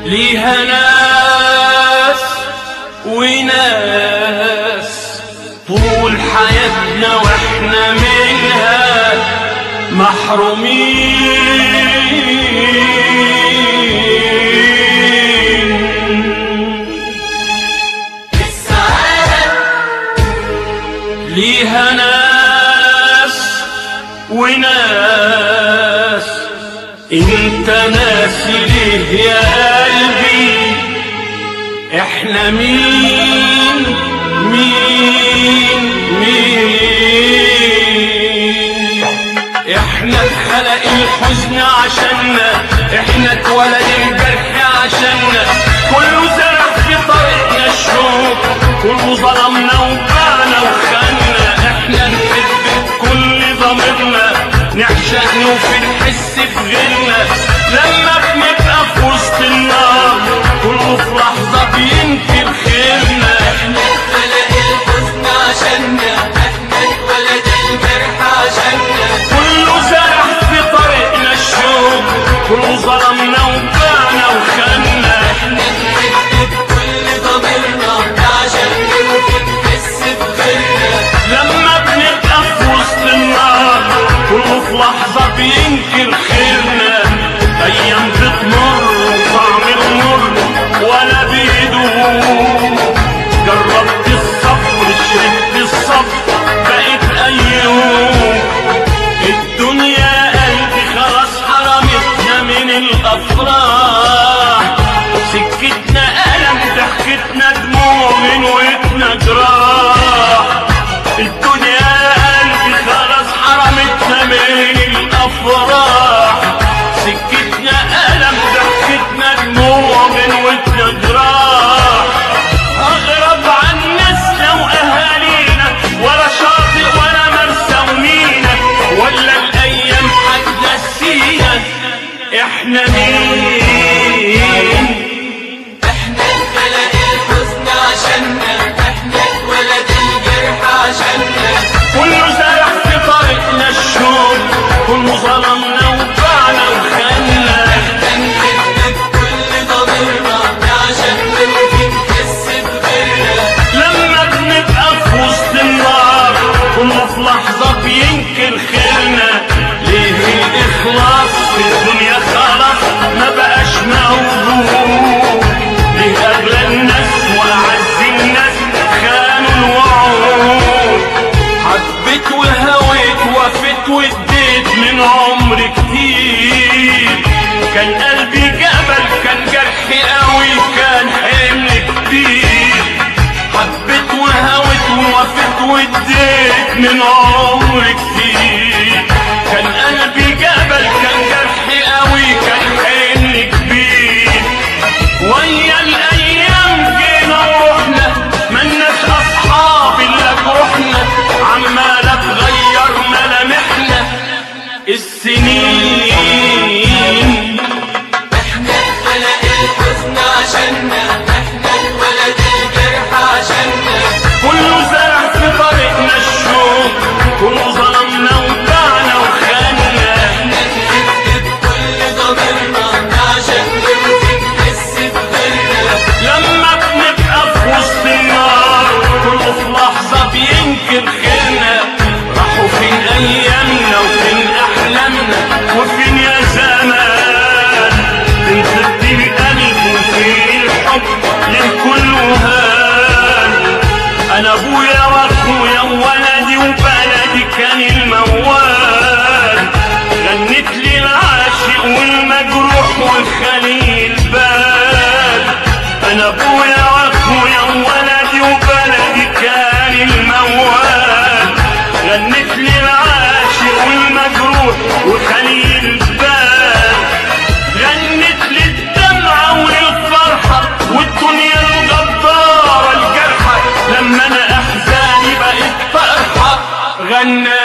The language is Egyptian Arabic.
ليها ناس وناس طول حياتنا واحنا منها محرومين ليها ناس وناس انت ناسي ليه يا قلبي احنا مين مين مين احنا اتخلق الحزن عشاننا احنا اتولد الجرح عشاننا كله زرع في طريقنا الشوق كله ظلمنا وباعنا وخاننا احنا نحب بكل ضميرنا نعشق وفي نحس بغيرنا لما بنبقى في وسط النار كله في لحظة بينكر خيرنا احنا اتخلق الحزن عشاننا احنا اتولد الجرح عشاننا كله زرع في طريقنا الشوق كله ظلمنا وباعنا وخاننا احنا نحب بكل ضميرنا عشان نوفي نحس بغيرنا لما بنبقى في وسط النار كله في لحظة بينكر خيرنا أيام بتمر وطعم المر ولا بيدوم جربت الصبر شربت الصبر بقيت أيوم الدنيا قلبي خلاص حرمتنا من الأفراح سكتنا ألم ضحكتنا دموع من وقتنا جراح الدنيا قلبي خلاص حرمتنا من الأفراح سكتنا ألم ضحكتنا دموع من وقتنا جراح أغرب عن ناسنا وأهالينا ولا شاطئ ولا مرسى ومينا ولا الأيام هتنسينا إحنا مين احنا اتخلق الحزن عشاننا احنا اتولد الجرح عشاننا كله زرع في طريقنا الشوق كله ظلمنا وباعنا وخاننا احنا نحب بكل ضميرنا عشان نوفي نحس بغيرنا لما بنبقى في وسط النار كله في لحظة بينكر خيرنا ليه الإخلاص في الدنيا خلاص ما بقاش موجود ليه أغلى الناس وأعز الناس خانوا الوعود حبيت وهويت وفيت واديت من عمر كتير كان قلبي جبل كان جرحي قوي كان حمل كتير حبيت وهويت ووفيت واديت من عمر كتير كان قلبي جبل كان جرحي قوي كان حمل كبير ويا الايام جينا ورحنا ملناش اصحاب الا جروحنا عمالة تغير ملامحنا السنين احنا اتخلق الحزن عشاننا احنا اتولد الجرح عشاننا كله زرع في طريقنا الشوق كله ظلمنا وباعنا وخاننا احنا نحب بكل ضميرنا عشان نوفي نحس بغيرنا لما بنبقى في وسط النار كله في لحظة بينكر خيرنا راحوا فين أيامنا وفين أحلامنا وفين يا زمان فين طب القلب وفين الحب للكل هان أنا أبويا وأخويا وولدي وبلدي كان الموال غنت لي العاشق والمجروح والخلي البال انا ابويا واخويا وولدي وبلدي كان الموال غنت لي العاشق والمجروح وخلي البال غنت لي الدمعة وللفرحة والدنيا الجبارة الجرحى لما انا احزاني بقت فرحة غنى